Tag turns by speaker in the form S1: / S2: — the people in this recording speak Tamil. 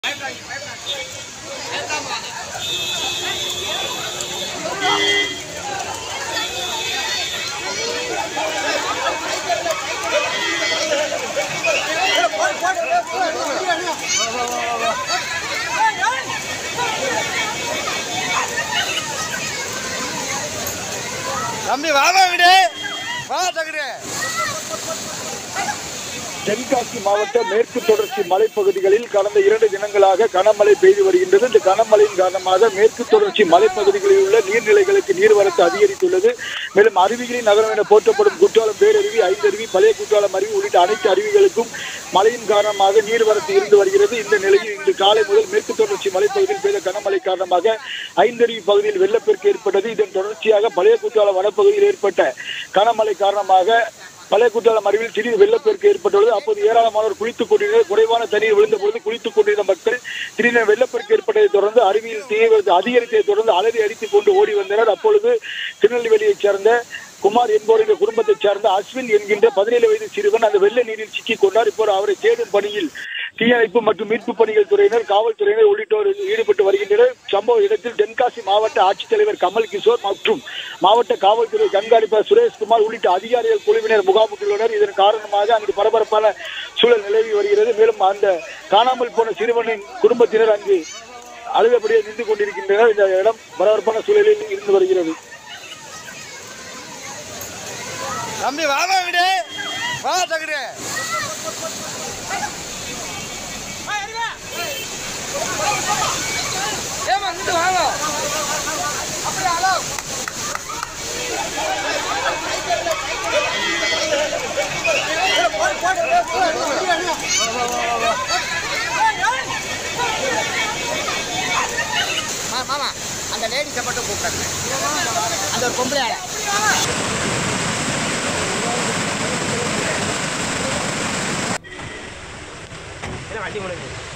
S1: தம்பி வாமா விடு வா தகுடு
S2: தென்காசி மாவட்ட மேற்கு தொடர்ச்சி மலைப்பகுதிகளில் கடந்த இரண்டு தினங்களாக கனமழை பெய்து வருகின்றது இந்த கனமழையின் காரணமாக மேற்கு தொடர்ச்சி மலைப்பகுதிகளில் உள்ள நீர்நிலைகளுக்கு நீர்வரத்து அதிகரித்துள்ளது மேலும் அருவிகளின் நகரம் என போற்றப்படும் குற்றாலம் பேரருவி ஐந்தருவி பழைய குற்றாலம் அருவி உள்ளிட்ட அனைத்து அருவிகளுக்கும் மழையின் காரணமாக நீர்வரத்து இருந்து வருகிறது இந்த நிலையில் இன்று காலை முதல் மேற்கு தொடர்ச்சி மலைப்பகுதியில் பெய்த கனமழை காரணமாக ஐந்தருவி பகுதியில் வெள்ளப்பெருக்கு ஏற்பட்டது இதன் தொடர்ச்சியாக பழைய குற்றாலம் வனப்பகுதியில் ஏற்பட்ட கனமழை காரணமாக பழைய குற்றாலம் அருவியில் திடீர் வெள்ளப்பெருக்கு ஏற்பட்டுள்ளது அப்போது ஏராளமானோர் குளித்துக் கொண்டிருந்தனர் குறைவான தண்ணீர் விழுந்த பொழுது குளித்துக் கொண்டிருந்த மக்கள் திடீரென வெள்ளப்பெருக்கு ஏற்பட்டதை தொடர்ந்து அருவியில் தீவிரத்தை அதிகரித்ததை தொடர்ந்து அலறி அடித்துக் கொண்டு ஓடி வந்தனர் அப்பொழுது திருநெல்வேலியைச் சேர்ந்த குமார் என்பவருடைய குடும்பத்தைச் சேர்ந்த அஸ்வின் என்கின்ற பதினேழு வயது சிறுவன் அந்த வெள்ள நீரில் சிக்கிக் கொண்டார் இப்போது அவரை தேடும் பணியில் தீயணைப்பு மற்றும் மீட்பு பணிகள் துறையினர் காவல்துறையினர் உள்ளிட்டோர் ஈடுபட்டு வருகின்றனர் சம்பவ இடத்தில் தென்காசி மாவட்ட ஆட்சித்தலைவர் கமல் கிஷோர் மற்றும் மாவட்ட காவல்துறை கண்காணிப்பாளர் சுரேஷ்குமார் உள்ளிட்ட அதிகாரிகள் குழுவினர் முகாமிட்டுள்ளனர் இதன் காரணமாக அங்கு பரபரப்பான சூழல் நிலவி வருகிறது மேலும் அந்த காணாமல் போன சிறுவனின் குடும்பத்தினர் அங்கு அழுதபடியே நின்று கொண்டிருக்கின்றனர் இந்த இடம் பரபரப்பான சூழலில் இருந்து வருகிறது
S1: தம்பி வாமா விடு வா தகுடு
S3: ஏமா இங்கிட்டு வாங்க அப்படியே ஹலோ மாமா அந்த லேடிஸை மட்டும் கூப்பிடுறேன் அந்த ஒரு பொம்பளை ஆளை என்ன வண்டி முடிஞ்சு